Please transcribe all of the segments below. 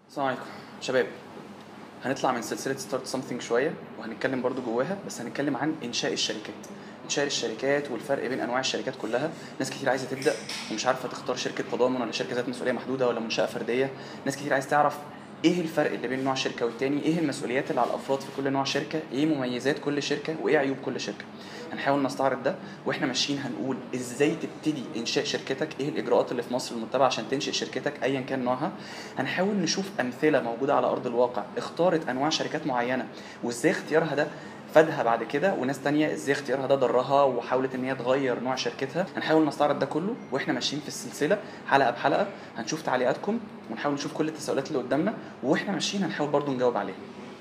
السلام عليكم شباب هنطلع من سلسلة ستارت سمثينج شوية وهنتكلم برضو جواها بس هنتكلم عن إنشاء الشركات إنشاء الشركات والفرق بين أنواع الشركات كلها ناس كتير عايزة تبدأ ومش عارفة تختار شركة تضامن ولا شركة ذات مسؤولية محدودة ولا منشأة فردية ناس كتير عايزة تعرف ايه الفرق اللي بين نوع شركه والتاني ايه المسؤوليات اللي على الافراد في كل نوع شركه ايه مميزات كل شركه وايه عيوب كل شركه هنحاول نستعرض ده واحنا ماشيين هنقول ازاي تبتدي انشاء شركتك ايه الاجراءات اللي في مصر المتبعه عشان تنشئ شركتك ايا كان نوعها هنحاول نشوف امثله موجوده على ارض الواقع اختارت انواع شركات معينه وازاي اختيارها ده فادها بعد كده وناس تانية ازاي اختيارها ده ضرها وحاولت ان هي تغير نوع شركتها هنحاول نستعرض ده كله واحنا ماشيين في السلسله حلقه بحلقه هنشوف تعليقاتكم ونحاول نشوف كل التساؤلات اللي قدامنا واحنا ماشيين هنحاول برضو نجاوب عليها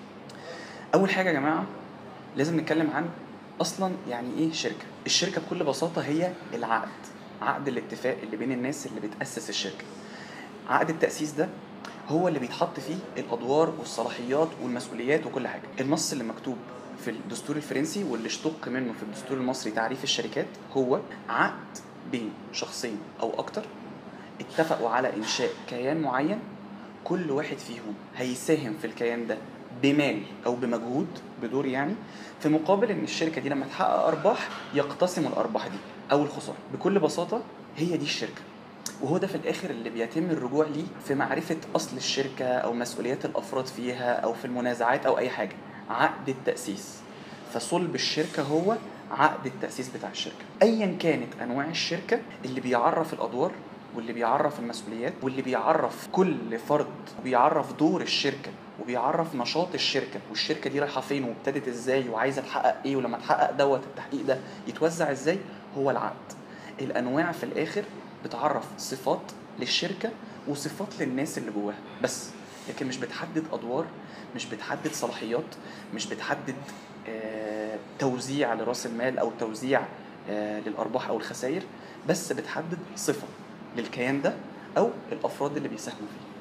اول حاجه يا جماعه لازم نتكلم عن اصلا يعني ايه شركه الشركه بكل بساطه هي العقد عقد الاتفاق اللي بين الناس اللي بتاسس الشركه عقد التاسيس ده هو اللي بيتحط فيه الادوار والصلاحيات والمسؤوليات وكل حاجه النص اللي مكتوب في الدستور الفرنسي واللي اشتق منه في الدستور المصري تعريف الشركات هو عقد بين شخصين او اكتر اتفقوا على انشاء كيان معين كل واحد فيهم هيساهم في الكيان ده بمال او بمجهود بدور يعني في مقابل ان الشركه دي لما تحقق ارباح يقتسموا الارباح دي او الخساره بكل بساطه هي دي الشركه وهو ده في الاخر اللي بيتم الرجوع ليه في معرفه اصل الشركه او مسؤوليات الافراد فيها او في المنازعات او اي حاجه عقد التاسيس فصلب الشركه هو عقد التاسيس بتاع الشركه ايا كانت انواع الشركه اللي بيعرف الادوار واللي بيعرف المسؤوليات واللي بيعرف كل فرد وبيعرف دور الشركه وبيعرف نشاط الشركه والشركه دي رايحه فين وابتدت ازاي وعايزه تحقق ايه ولما تحقق دوت التحقيق ده يتوزع ازاي هو العقد الانواع في الاخر بتعرف صفات للشركه وصفات للناس اللي جواها بس لكن مش بتحدد ادوار مش بتحدد صلاحيات مش بتحدد آه، توزيع لراس المال او توزيع آه، للارباح او الخسائر بس بتحدد صفه للكيان ده او الافراد اللي بيساهموا فيه